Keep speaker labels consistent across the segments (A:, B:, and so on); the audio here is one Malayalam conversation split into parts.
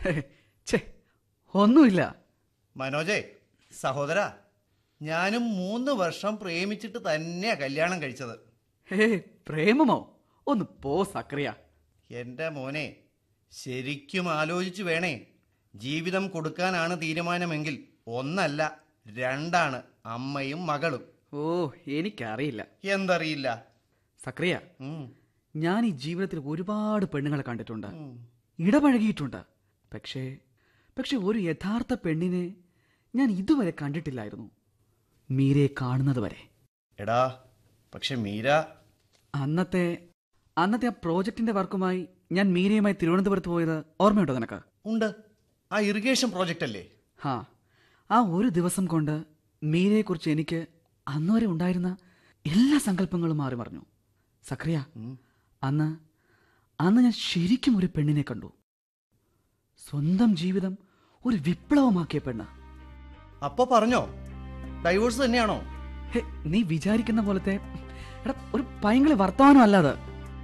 A: ഛേ ഒന്നുമില്ല
B: മനോജേ സഹോദര ഞാനും മൂന്ന് വർഷം പ്രേമിച്ചിട്ട് തന്നെയാ കല്യാണം കഴിച്ചത്
A: ഹേ പ്രേമമോ ഒന്ന് പോ സക്രിയ
B: എൻ്റെ മോനെ ശരിക്കും ആലോചിച്ചു വേണേ ജീവിതം കൊടുക്കാനാണ് തീരുമാനമെങ്കിൽ ഒന്നല്ല രണ്ടാണ് അമ്മയും മകളും
A: ഓ എനിക്കറിയില്ല
B: എന്തറിയില്ല
A: സക്രിയ
B: ഉം,
A: ഞാൻ ഈ ജീവിതത്തിൽ ഒരുപാട് പെണ്ണുങ്ങളെ കണ്ടിട്ടുണ്ട്
B: ഉം.
A: ഇടപഴകിയിട്ടുണ്ട് പക്ഷേ പക്ഷെ ഒരു യഥാർത്ഥ പെണ്ണിനെ ഞാൻ ഇതുവരെ കണ്ടിട്ടില്ലായിരുന്നു മീരയെ കാണുന്നത് വരെ
B: എടാ പക്ഷെ മീര
A: അന്നത്തെ അന്നത്തെ ആ പ്രോജക്റ്റിന്റെ വർക്കുമായി ഞാൻ മീരയുമായി തിരുവനന്തപുരത്ത് പോയത് ഓർമ്മയുണ്ടോ നിനക്ക്
B: ഉണ്ട് ആ ഇറിഗേഷൻ പ്രോജക്റ്റ് അല്ലേ
A: ഹാ ആ ഒരു ദിവസം കൊണ്ട് മീരയെക്കുറിച്ച് എനിക്ക് അന്നുവരെ ഉണ്ടായിരുന്ന എല്ലാ സങ്കല്പങ്ങളും മാറി മറിഞ്ഞു സക്രിയ
B: ഉം.
A: അന്ന് അന്ന് ഞാൻ ശരിക്കും ഒരു പെണ്ണിനെ കണ്ടു സ്വന്തം ജീവിതം ഒരു വിപ്ലവമാക്കിയ പെണ്ണ്
B: അപ്പൊ പറഞ്ഞോ ഡൈവോഴ്സ് തന്നെയാണോ
A: ഹേ, നീ വിചാരിക്കുന്ന പോലത്തെ എടാ, ഒരു ഭയങ്കര വർത്തമാനം അല്ലാതെ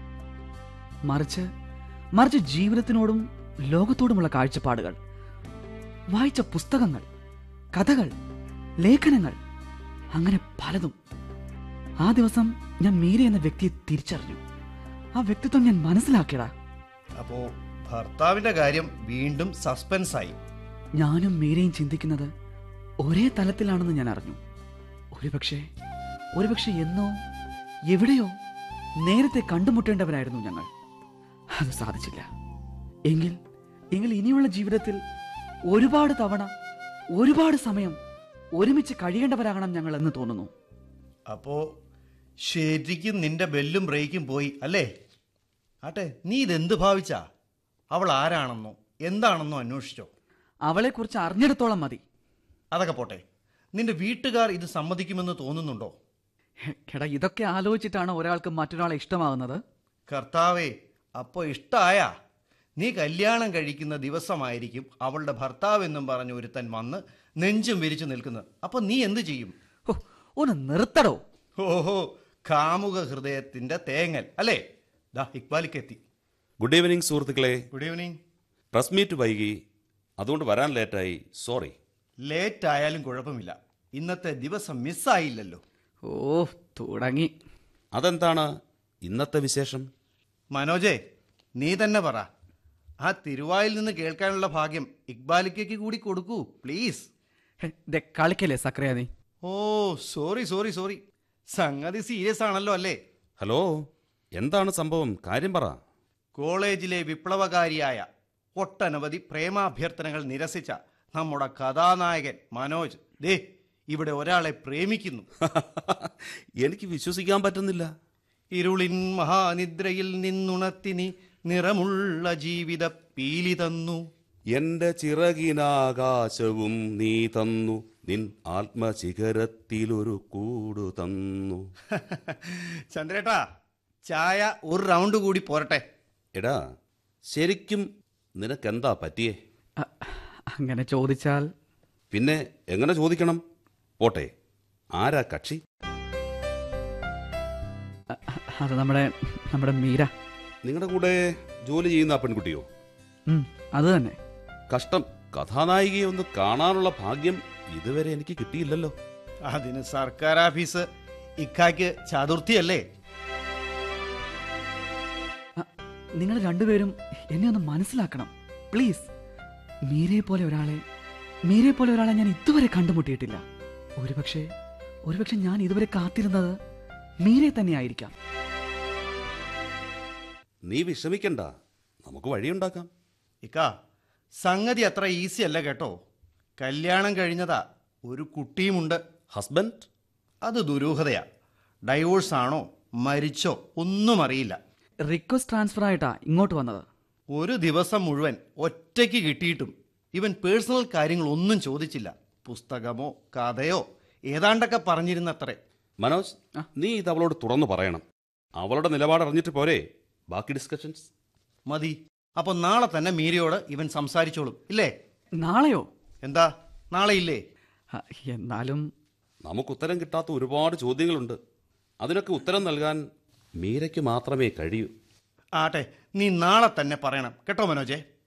A: മറിച്ച് മറിച്ച് ജീവിതത്തിനോടും ലോകത്തോടുമുള്ള കാഴ്ചപ്പാടുകൾ വായിച്ച പുസ്തകങ്ങൾ കഥകൾ ലേഖനങ്ങൾ അങ്ങനെ പലതും ആ ദിവസം ഞാൻ മീര എന്ന വ്യക്തിയെ തിരിച്ചറിഞ്ഞു ആ വ്യക്തിത്വം ഞാൻ മനസ്സിലാക്കിയടാ
B: അപ്പോ ഭർത്താവിന്റെ കാര്യം വീണ്ടും സസ്പെൻസ് ആയി
A: ഞാനും മീരയും ചിന്തിക്കുന്നത് ഒരേ തലത്തിലാണെന്ന് ഞാൻ അറിഞ്ഞു ഒരുപക്ഷെ ഒരുപക്ഷെ എന്നോ എവിടെയോ നേരത്തെ കണ്ടുമുട്ടേണ്ടവരായിരുന്നു ഞങ്ങൾ അത് സാധിച്ചില്ല എങ്കിൽ എങ്കിൽ ഇനിയുള്ള ജീവിതത്തിൽ ഒരുപാട് തവണ ഒരുപാട് സമയം ഒരുമിച്ച് കഴിയേണ്ടവരാകണം ഞങ്ങൾ എന്ന് തോന്നുന്നു
B: അപ്പോ ശരിക്കും നിന്റെ ബെല്ലും ബ്രേക്കും പോയി അല്ലേ ആട്ടെ നീ ഇതെന്ത് ഭാവിച്ചാ അവൾ ആരാണെന്നോ എന്താണെന്നോ അന്വേഷിച്ചോ
A: അവളെക്കുറിച്ച് അറിഞ്ഞിടത്തോളം മതി
B: അതൊക്കെ പോട്ടെ നിന്റെ വീട്ടുകാർ ഇത് സമ്മതിക്കുമെന്ന് തോന്നുന്നുണ്ടോ
A: എടാ ഇതൊക്കെ ആലോചിച്ചിട്ടാണ് ഒരാൾക്ക് മറ്റൊരാളെ ഇഷ്ടമാകുന്നത്
B: കർത്താവേ അപ്പോ ഇഷ്ടായ നീ കല്യാണം കഴിക്കുന്ന ദിവസമായിരിക്കും അവളുടെ ഭർത്താവ് എന്നും പറഞ്ഞ് ഒരുത്തൻ വന്ന് നെഞ്ചും വിരിച്ചു നിൽക്കുന്നത് അപ്പൊ നീ എന്ത് ചെയ്യും
A: ഹോ, ഒന്ന് നിർത്തടോ
B: ഓഹോ കാമുക ഹൃദയത്തിന്റെ തേങ്ങൽ അല്ലേ ദാ ഇക്ബാലിക്ക് എത്തി
C: ഗുഡ് ഈവനിങ് സുഹൃത്തുക്കളെ
B: ഗുഡ് ഈവനിങ്
C: പ്രസ് മീറ്റ് വൈകി അതുകൊണ്ട് വരാൻ ലേറ്റായി സോറി
B: ലേറ്റ് ആയാലും കുഴപ്പമില്ല ഇന്നത്തെ ദിവസം മിസ്സായില്ലല്ലോ
A: ഓ തുടങ്ങി
C: അതെന്താണ് ഇന്നത്തെ വിശേഷം
B: മനോജേ നീ തന്നെ പറ ആ തിരുവായിൽ നിന്ന് കേൾക്കാനുള്ള ഭാഗ്യം ഇക്ബാലിക്കയ്ക്ക് കൂടി കൊടുക്കൂ പ്ലീസ്
A: ഹെ, ദേ കളിക്കല്ലേ സക്രിയ നീ
B: ഓ സോറി സോറി സോറി സംഗതി സീരിയസ് ആണല്ലോ അല്ലേ
C: ഹലോ എന്താണ് സംഭവം കാര്യം പറ
B: കോളേജിലെ വിപ്ലവകാരിയായ ഒട്ടനവധി പ്രേമാഭ്യർത്ഥനകൾ നിരസിച്ച നമ്മുടെ കഥാനായകൻ മനോജ് ദേ ഇവിടെ ഒരാളെ പ്രേമിക്കുന്നു
C: എനിക്ക് വിശ്വസിക്കാൻ പറ്റുന്നില്ല
B: ഇരുളിൻ മഹാനിദ്രയിൽ നിന്നുണർത്തിനി നിറമുള്ള ജീവിത പീലി തന്നു
C: എന്റെ ചിറകിനാകാശവും നീ തന്നു നിൻ ആത്മശിഖരത്തിലൊരു കൂടു തന്നു
B: ചന്ദ്രേട്ടാ ചായ ഒരു റൗണ്ട് കൂടി പോരട്ടെ
C: എടാ ശരിക്കും നിനക്കെന്താ പറ്റിയേ
A: അ- അങ്ങനെ ചോദിച്ചാൽ
C: പിന്നെ എങ്ങനെ ചോദിക്കണം പോട്ടെ ആരാ കക്ഷി
A: അ- അത് നമ്മുടെ നമ്മുടെ മീര
C: നിങ്ങളുടെ കൂടെ ജോലി ചെയ്യുന്ന ആ പെൺകുട്ടിയോ
A: ഉം, അത് തന്നെ
C: കഷ്ടം കഥാനായികയെ ഒന്ന് കാണാനുള്ള ഭാഗ്യം ഇതുവരെ എനിക്ക് കിട്ടിയില്ലല്ലോ
B: അതിന് സർക്കാർ ഓഫീസ് ഇക്കായ്ക്ക് ചതുർത്ഥിയല്ലേ
A: നിങ്ങൾ രണ്ടുപേരും എന്നെ ഒന്ന് മനസ്സിലാക്കണം പ്ലീസ് മീരയെ പോലെ ഒരാളെ മീരയെ പോലെ ഒരാളെ ഞാൻ ഇതുവരെ കണ്ടുമുട്ടിയിട്ടില്ല ഒരുപക്ഷെ ഒരുപക്ഷെ ഞാൻ ഇതുവരെ കാത്തിരുന്നത് മീരെ തന്നെയായിരിക്കാം
C: നീ വിഷമിക്കണ്ട നമുക്ക് വഴിയുണ്ടാക്കാം
B: ഇക്ക സംഗതി അത്ര ഈസി അല്ല കേട്ടോ കല്യാണം കഴിഞ്ഞതാ ഒരു കുട്ടിയുമുണ്ട്
C: ഹസ്ബൻഡ്
B: അത് ദുരൂഹതയാ ഡൈവോഴ്സ് ആണോ മരിച്ചോ ഒന്നും അറിയില്ല
A: റിക്വസ്റ്റ് ട്രാൻസ്ഫർ ആയിട്ടാ ഇങ്ങോട്ട് വന്നത്
B: ഒരു ദിവസം മുഴുവൻ ഒറ്റയ്ക്ക് കിട്ടിയിട്ടും ഇവൻ പേഴ്സണൽ കാര്യങ്ങൾ ഒന്നും ചോദിച്ചില്ല പുസ്തകമോ കഥയോ ഏതാണ്ടൊക്കെ പറഞ്ഞിരുന്നത്രേ
C: മനോജ് നീ ഇത് അവളോട് തുറന്നു പറയണം അവളുടെ നിലപാട് അറിഞ്ഞിട്ട് പോരെ ബാക്കി ഡിസ്കഷൻസ്
B: മതി അപ്പൊ നാളെ തന്നെ മീരയോട് ഇവൻ സംസാരിച്ചോളും ഇല്ലേ
A: നാളെയോ
B: എന്താ നാളെ ഇല്ലേ
A: ഹ, എന്നാലും
C: നമുക്ക് ഉത്തരം കിട്ടാത്ത ഒരുപാട് ചോദ്യങ്ങളുണ്ട് അതിനൊക്കെ ഉത്തരം നൽകാൻ മീരയ്ക്ക് മാത്രമേ കഴിയൂ
B: ആട്ടെ നീ നാളെ തന്നെ പറയണം കേട്ടോ മനോജേ